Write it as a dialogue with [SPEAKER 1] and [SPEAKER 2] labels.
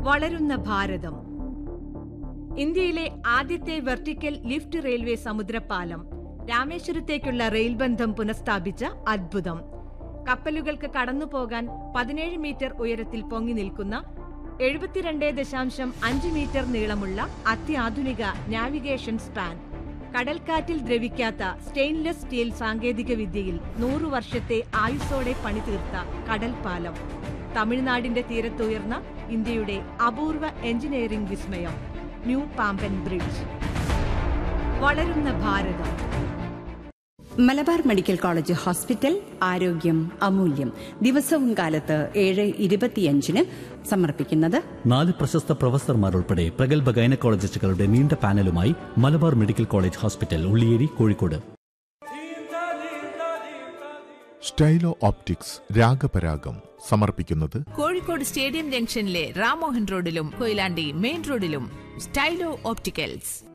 [SPEAKER 1] വളരുന്ന ഭാരതം ഇന്ത്യയിലെ ആദ്യത്തെ വെർട്ടിക്കൽ ലിഫ്റ്റ് റെയിൽവേ സമുദ്രപാലം രാമേശ്വരത്തേക്കുള്ള റെയിൽ ബന്ധം പുനഃസ്ഥാപിച്ച അദ്ഭുതം കപ്പലുകൾക്ക് കടന്നുപോകാൻ പതിനേഴ് മീറ്റർ ഉയരത്തിൽ പൊങ്ങി നിൽക്കുന്ന എഴുപത്തിരണ്ട് ദശാംശം അഞ്ച് മീറ്റർ നീളമുള്ള അത്യാധുനിക നാവിഗേഷൻ സ്പാൻ കടൽക്കാറ്റിൽ ദ്രവിക്കാത്ത സ്റ്റെയിൻലെസ് സ്റ്റീൽ സാങ്കേതിക വിദ്യയിൽ നൂറു വർഷത്തെ ആയുസ്സോടെ പണിതീർത്ത കടൽപാലം തമിഴ്നാടിന്റെ തീരത്തുയർന്ന ഇന്ത്യയുടെ അപൂർവ എഞ്ചിനീയറിംഗ് വിസ്മയം ന്യൂ പാമ്പൻ ബ്രിഡ്ജ് വളരുന്ന Bharatham
[SPEAKER 2] Malabar medical college hospital ആരോഗ്യം അമൂല്യം ദിവസവും കാലത്ത് ഏഴ് ഇരുപത്തിയഞ്ചിന് സമർപ്പിക്കുന്നത്
[SPEAKER 3] നാല് പ്രശസ്ത പ്രൊഫസർമാർ ഉൾപ്പെടെ പ്രഗത്ഭ ഗൈനക്കോളജിസ്റ്റുകളുടെ നീണ്ട പാനലുമായി Malabar medical college hospital Ulliyeri Kozhikode
[SPEAKER 4] Stylo Optics Ragaparagam സമർപ്പിക്കുന്നത്
[SPEAKER 5] കോഴിക്കോട് സ്റ്റേഡിയം ജംഗ്ഷനിലെ റാമോഹൻ റോഡിലും കൊയിലാണ്ടി മെയിൻ റോഡിലും സ്റ്റൈലോ ഓപ്റ്റിക്കൽസ്